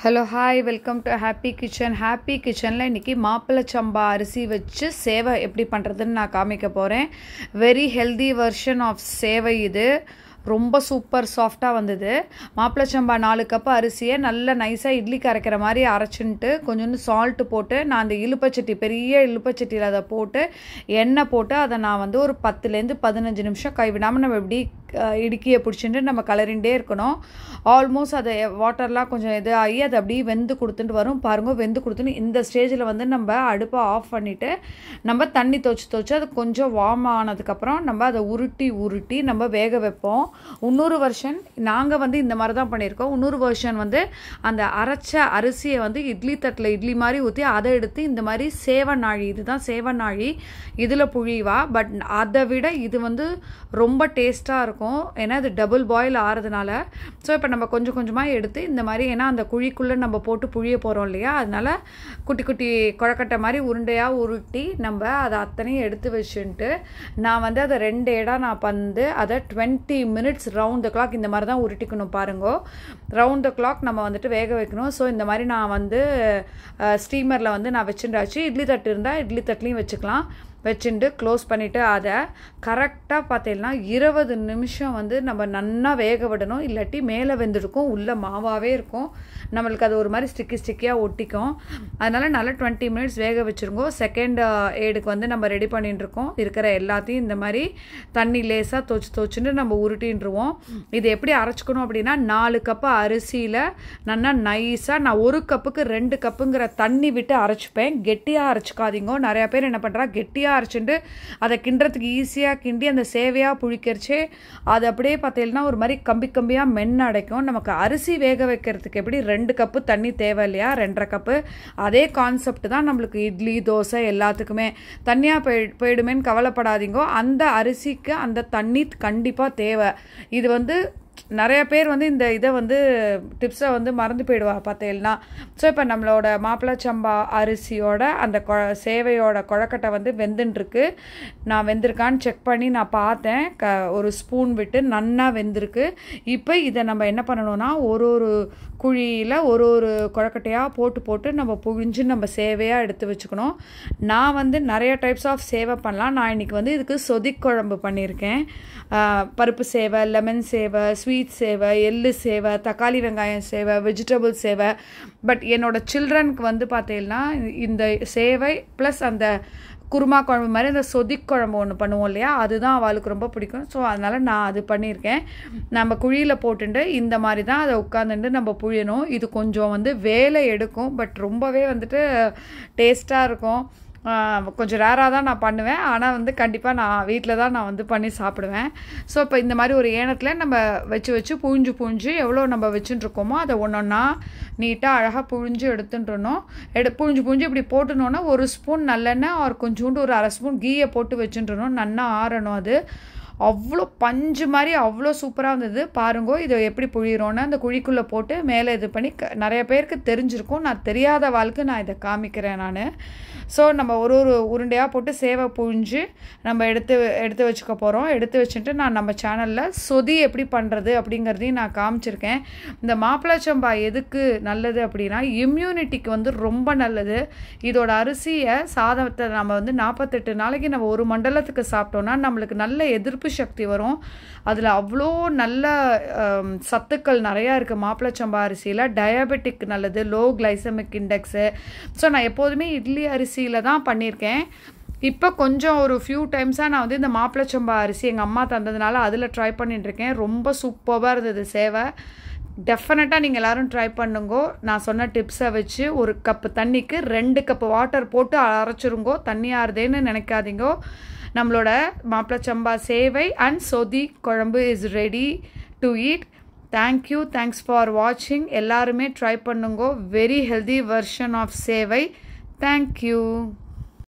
hello hi welcome to happy kitchen happy கிச்சனில் இன்றைக்கி மாப்பிள்ளை சம்பா அரிசி வச்சு சேவை எப்படி பண்ணுறதுன்னு நான் காமிக்க போகிறேன் வெரி ஹெல்தி வெர்ஷன் ஆஃப் சேவை இது ரொம்ப சூப்பர் சாஃப்டாக வந்தது மாப்பிள்ளை சம்பா நாலு கப் அரிசியை நல்லா நைஸாக இட்லிக்கு அரைக்கிற மாதிரி அரைச்சின்ட்டு கொஞ்சோண்டு சால்ட்டு போட்டு நான் அந்த இலுப்பச்சட்டி பெரிய இலுப்பச்சட்டியில் அதை போட்டு எண்ணெய் போட்டு அதை நான் வந்து ஒரு பத்துலேருந்து பதினஞ்சு நிமிஷம் கைவிடாமல் நம்ம எப்படி அஹ், இடுக்கியை பிடிச்சிட்டு நம்ம கலரிண்டே இருக்கணும் ஆல்மோஸ்ட் அதை வாட்டர்லாம் கொஞ்சம் இது ஆகி அது அப்படியே வெந்து கொடுத்துட்டு வரும் பாருங்க வெந்து கொடுத்துன்னு இந்த ஸ்டேஜில் வந்து நம்ம அடுப்பை ஆஃப் பண்ணிவிட்டு நம்ம தண்ணி துவச்சி துவச்சி அது கொஞ்சம் வார்ம் ஆனதுக்கப்புறம் நம்ம அதை உருட்டி உருட்டி நம்ம வேக வைப்போம் இன்னொரு வருஷன் நாங்கள் வந்து இந்த மாதிரி தான் பண்ணியிருக்கோம் இன்னொரு வருஷன் வந்து அந்த அரைச்ச அரிசியை வந்து இட்லி தட்டில் இட்லி மாதிரி ஊற்றி அதை எடுத்து இந்த மாதிரி சேவநாழி இதுதான் சேவநாழி இதில் புழிவா பட் அதை விட இது வந்து ரொம்ப டேஸ்ட்டாக இருக்கும் ஏன்னா இது டபுள் பாயில் ஆறதுனால ஸோ இப்போ நம்ம கொஞ்சம் கொஞ்சமாக எடுத்து இந்த மாதிரி ஏன்னா அந்த குழிக்குள்ளே நம்ம போட்டு புழிய போகிறோம் இல்லையா அதனால குட்டி குட்டி குழக்கட்டை மாதிரி உருண்டையாக உருட்டி நம்ம அதை அத்தனையும் எடுத்து வச்சுன்ட்டு நான் வந்து அதை ரெண்டு இடம் நான் வந்து அதை twenty minutes round the clock இந்த மாதிரி தான் உருட்டிக்கணும் பாருங்க ரவுண்ட் த கிளாக் நம்ம வந்துட்டு வேக வைக்கணும் ஸோ இந்த மாதிரி நான் வந்து ஸ்டீமரில் வந்து நான் வச்சுட்டாச்சு இட்லி தட்டு இருந்தால் இட்லி தட்டுலையும் வச்சுக்கலாம் வச்சுட்டு க்ளோஸ் பண்ணிவிட்டு அதை கரெக்டாக பார்த்தீங்கன்னா இருபது நிமிஷம் வந்து நம்ம நன்னா வேக விடணும் இல்லாட்டி மேலே வெந்திருக்கும் உள்ளே மாவாகவே இருக்கும் நம்மளுக்கு அது ஒரு மாதிரி ஸ்டிக்கி ஸ்டிக்கியாக ஒட்டிக்கும் அதனால் நல்லா டுவெண்ட்டி மினிட்ஸ் வேக வச்சுருங்கோ செகண்ட் ஏடுக்கு வந்து நம்ம ரெடி பண்ணிட்டு இருக்கோம் இருக்கிற எல்லாத்தையும் இந்த மாதிரி தண்ணி லேசாக தோச்சு தோச்சுன்னு நம்ம உருட்டின்றுவோம் இது எப்படி அரைச்சிக்கணும் அப்படின்னா நாலு கப்பு அரிசியில் நல்லா நைஸாக நான் ஒரு கப்புக்கு ரெண்டு கப்புங்கிற தண்ணி விட்டு அரைச்சிப்பேன் கெட்டியாக அரைச்சிக்காதீங்க நிறையா பேர் என்ன பண்ணுறா கெட்டியாக அரைச்சிட்டு அதை கிண்டுறதுக்கு ஈஸியாக கிண்டி அந்த சேவையாக புழிக்கிறச்சே அது அப்படியே பார்த்தீங்கன்னா ஒரு மாதிரி கம்பி கம்பியாக மென்னு அடைக்கும் நமக்கு அரிசி வேக வைக்கிறதுக்கு எப்படி ரெண்டு கப்பு தண்ணி தேவை இல்லையா ரெண்டரை கப்பு அதே கான்செப்ட் தான் நம்மளுக்கு இட்லி தோசை எல்லாத்துக்குமே தண்ணியாக போய் போயிடுமேன்னு கவலைப்படாதீங்க அந்த அரிசிக்கு அந்த தண்ணி கண்டிப்பாக தேவை இது வந்து நிறைய பேர் வந்து இந்த இதை வந்து டிப்ஸை வந்து மறந்து போயிடுவா பார்த்தேன்னா ஸோ இப்போ நம்மளோட மாப்பிள்ளை சம்பா அரிசியோட அந்த கொ சேவையோட குழக்கட்டை வந்து வெந்துட்டுருக்கு நான் வெந்திருக்கான்னு செக் பண்ணி நான் பார்த்தேன் க ஒரு ஸ்பூன் விட்டு நன்னா வெந்திருக்கு இப்போ இதை நம்ம என்ன பண்ணணும்னா ஒரு ஒரு குழியில் ஒரு ஒரு குழக்கட்டையாக போட்டு போட்டு நம்ம புழிஞ்சு நம்ம சேவையாக எடுத்து வச்சுக்கணும் நான் வந்து நிறைய டைப்ஸ் ஆஃப் சேவை பண்ணலாம் நான் இன்னைக்கு வந்து இதுக்கு சொதிக் குழம்பு பண்ணியிருக்கேன் ஆஹ் பருப்பு சேவை லெமன் சேவை ஸ்வீட் சேவை எள்ளு சேவை தக்காளி வெங்காயம் சேவை வெஜிடபிள் சேவை பட் என்னோட சில்ட்ரனுக்கு வந்து பார்த்தீங்கன்னா இந்த சேவை ப்ளஸ் அந்த குருமா குழம்பு மாதிரி அந்த சொதிக் குழம்பு ஒன்று பண்ணுவோம் இல்லையா அதுதான் அவளுக்கு ரொம்ப பிடிக்கும் ஸோ அதனால் நான் அது பண்ணியிருக்கேன் நம்ம குழியில் போட்டுட்டு இந்த மாதிரி தான் அதை உட்காந்துட்டு நம்ம புழியணும் இது கொஞ்சம் வந்து வேலை எடுக்கும் பட் ரொம்பவே வந்துட்டு டேஸ்ட்டாக இருக்கும் ஆஹ் கொஞ்சம் ரேராக தான் நான் பண்ணுவேன் ஆனால் வந்து கண்டிப்பாக நான் வீட்டில் தான் நான் வந்து பண்ணி சாப்பிடுவேன் ஸோ இப்போ இந்த மாதிரி ஒரு ஏனத்தில் நம்ம வச்சு வச்சு புழிஞ்சு புழிஞ்சு எவ்வளோ நம்ம வச்சுட்டு இருக்கோமோ அதை ஒன்று ஒன்றா நீட்டாக அழகாக புழிஞ்சு எடுத்துட்டுறணும் எடு புழிஞ்சு புழிஞ்சு இப்படி போட்டுனோன்னா ஒரு ஸ்பூன் நல்லெண்ணெய் ஒரு கொஞ்சோண்டு ஒரு அரை ஸ்பூன் கீயை போட்டு வச்சுட்டுறணும் நல்லா ஆறணும் அது அவ்வளோ பஞ்சு மாதிரி அவ்வளோ சூப்பராக இருந்தது பாருங்க இதை எப்படி புழியிறோன்னு அந்த குழிக்குள்ளே போட்டு மேலே இது பண்ணி க- நிறைய பேருக்கு தெரிஞ்சிருக்கும் நான் தெரியாத வாழ்க்கை நான் இதை காமிக்கிறேன் நான் ஸோ நம்ம ஒரு ஒரு உருண்டையாக போட்டு சேவை புழிஞ்சு நம்ம எடுத்து எடுத்து வச்சுக்க போகிறோம் எடுத்து வச்சுட்டு நான் நம்ம சேனலில் சொதி எப்படி பண்ணுறது அப்படிங்கிறதையும் நான் காமிச்சிருக்கேன் இந்த மாப்பிள்ளை சம்பா எதுக்கு நல்லது அப்படின்னா இம்யூனிட்டிக்கு வந்து ரொம்ப நல்லது இதோட அரிசியை சாதத்தை நம்ம வந்து நாற்பத்தெட்டு நாளைக்கு நம்ம ஒரு மண்டலத்துக்கு சாப்பிட்டோம்னா நம்மளுக்கு நல்ல எதிர்ப்பு சக்தி வரும் அதில் அவ்வளோ நல்ல ஹம், சத்துக்கள் நிறையா இருக்குது மாப்பிள்ளை சம்பா அரிசியில் டயபெட்டிக் நல்லது லோ கிளைசமிக் இண்டெக்ஸு ஸோ நான் எப்போதுமே இட்லி அரிசியில் தான் பண்ணியிருக்கேன் இப்போ கொஞ்சம் ஒரு ஃபியூ டைம்ஸாக நான் வந்து இந்த மாப்பிள்ளை சம்பா அரிசி எங்கள் அம்மா தந்ததுனால அதில் ட்ரை பண்ணிட்டுருக்கேன் ரொம்ப சூப்பராக இருந்தது சேவை டெஃபினட்டாக நீங்கள் எல்லோரும் ட்ரை பண்ணுங்கோ நான் சொன்ன டிப்ஸை வச்சு ஒரு கப்பு தண்ணிக்கு ரெண்டு கப்பு வாட்டர் போட்டு அரைச்சிருங்கோ தண்ணி ஆறுதேன்னு நினைக்காதீங்கோ நம்மளோட மாப்பிள்ளை சம்பா சேவை and sodhi kuzhambu is ready to eat thank you thanks for வாட்சிங் எல்லாருமே ட்ரை பண்ணுங்கோ very healthy version of sevai thank you